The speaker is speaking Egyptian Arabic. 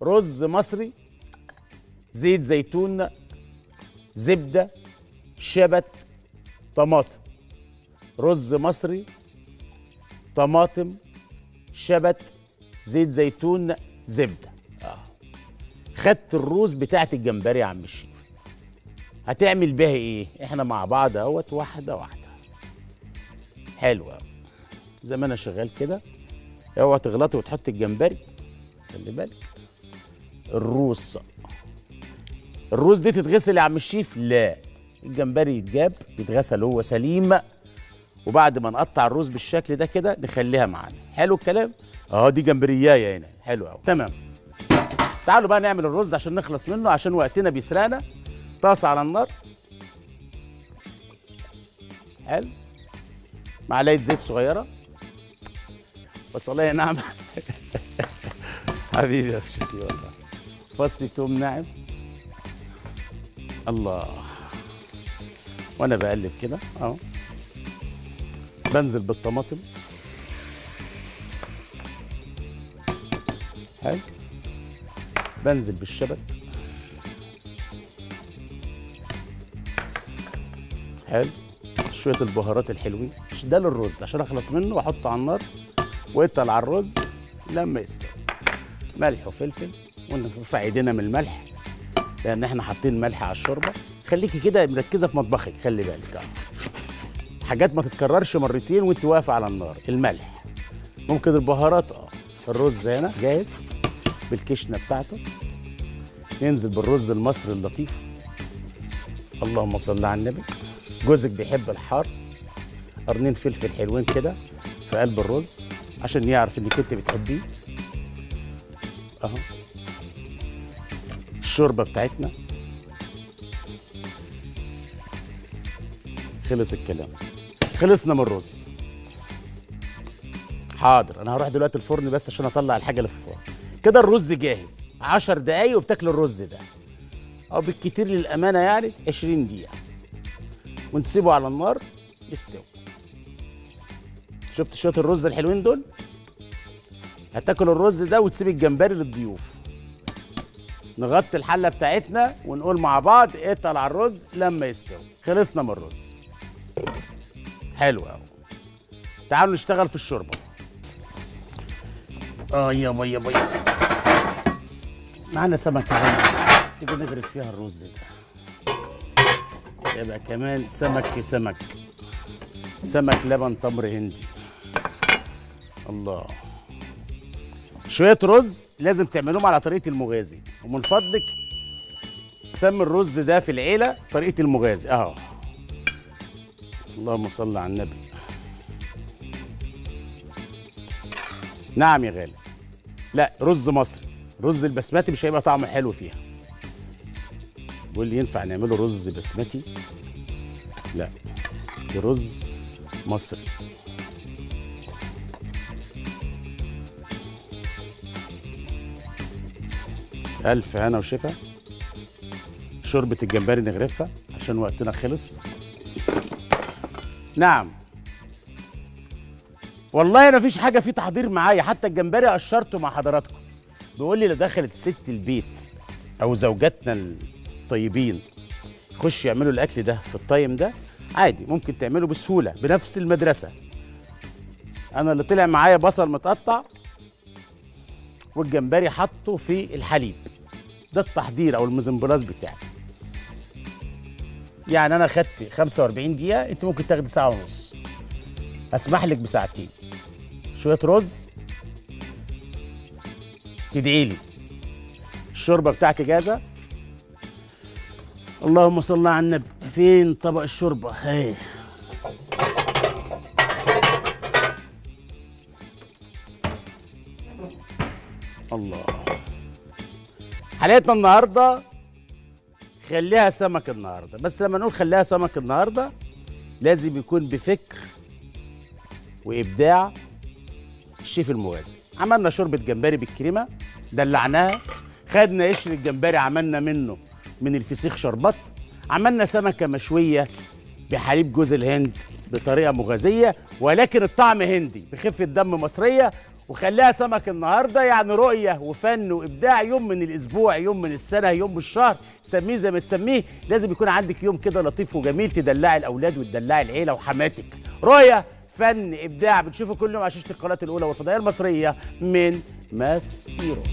رز مصري زيت زيتون زبده شبت طماطم رز مصري طماطم شبت زيت زيتون زبده اه خدت الروز بتاعت الجمبري يا عم الشيف هتعمل بيها ايه احنا مع بعض اهوت واحده واحده حلو قوي زي ما انا شغال كده اوعى تغلطي وتحط الجمبري خلي بالك الروز الروز دي تتغسل يا عم الشيف لا الجمبري يتجاب يتغسل هو سليم وبعد ما نقطع الروز بالشكل ده كده نخليها معانا حلو الكلام اه دي جمبريايه هنا حلو قوي تمام تعالوا بقى نعمل الرز عشان نخلص منه عشان وقتنا بيسرقنا طاسه على النار حلو معلقه زيت صغيره بصلايه ناعمه حبيبي يا شكي والله فص توم ناعم الله وانا بقلب كده اهو بنزل بالطماطم حلو بنزل بالشبت حلو شويه البهارات الحلوين مش ده للرز عشان اخلص منه واحطه على النار واتقل على الرز لما يستوي ملح وفلفل ونرفع ايدينا من الملح لان احنا حاطين ملح على الشوربه خليكي كده مركزه في مطبخك خلي بالك اه حاجات ما تتكررش مرتين وانت واقفه على النار الملح ممكن البهارات اه الرز هنا جاهز بالكشنه بتاعته ينزل بالرز المصري اللطيف اللهم صل على النبي جوزك بيحب الحار قرنين فلفل حلوين كده في قلب الرز عشان يعرف انك انت بتحبيه اهو الشوربه بتاعتنا خلص الكلام خلصنا من الرز حاضر انا هروح دلوقتي الفرن بس عشان اطلع الحاجه اللي في الفرن كده الرز جاهز 10 دقايق وبتاكل الرز ده او بالكتير للامانه يعني 20 دقيقه ونسيبه على النار يستوي شفت شويه الرز الحلوين دول هتاكل الرز ده وتسيب الجمبري للضيوف نغطي الحله بتاعتنا ونقول مع بعض اتقل على الرز لما يستوي خلصنا من الرز حلو قوي تعالوا نشتغل في الشوربه اه يابا يابا يابا معانا سمكه هنا تيجي نغرف فيها الرز ده يبقى كمان سمك في سمك سمك لبن تمر هندي الله شويه رز لازم تعملوهم على طريقه المغازي ومن فضلك سمي الرز ده في العيله طريقه المغازي اهو اللهم صل على النبي نعم يا غالي لا رز مصري رز البسمتي مش هيبقى طعمه حلو فيها بيقول لي ينفع نعمله رز بسمتي لا دي رز مصري ألف هنا وشفا شوربة الجمبري نغرفها عشان وقتنا خلص نعم والله ما فيش حاجة في تحضير معايا حتى الجمبري قشرته مع حضراتكم بيقول لي لو دخلت ست البيت أو زوجاتنا الطيبين يخش يعملوا الأكل ده في الطيم ده عادي ممكن تعمله بسهولة بنفس المدرسة أنا اللي طلع معايا بصل متقطع والجمبري حطه في الحليب ده التحضير او المزمبلاز بتاعي يعني انا خدت 45 دقيقه انت ممكن تاخدي ساعه ونص اسمح لك بساعتين شويه رز تدعي لي الشوربه بتاعتي جاهزه اللهم صل على النبي فين طبق الشوربه اهي الله حلقتنا النهارده خليها سمك النهارده بس لما نقول خليها سمك النهارده لازم يكون بفكر وابداع الشيف الموازي عملنا شوربه جمبري بالكريمه دلعناها خدنا قشر الجمبري عملنا منه من الفسيخ شربات عملنا سمكه مشويه بحليب جوز الهند بطريقه مغازيه ولكن الطعم هندي بخفه دم مصريه وخليها سمك النهارده يعني رؤيه وفن وابداع يوم من الاسبوع يوم من السنه يوم من الشهر سميه زي ما تسميه لازم يكون عندك يوم كده لطيف وجميل تدلعي الاولاد وتدلعي العيله وحماتك رؤيه فن ابداع بتشوفه كل يوم على شاشه القناه الاولى والفضائيه المصريه من ماس بيرو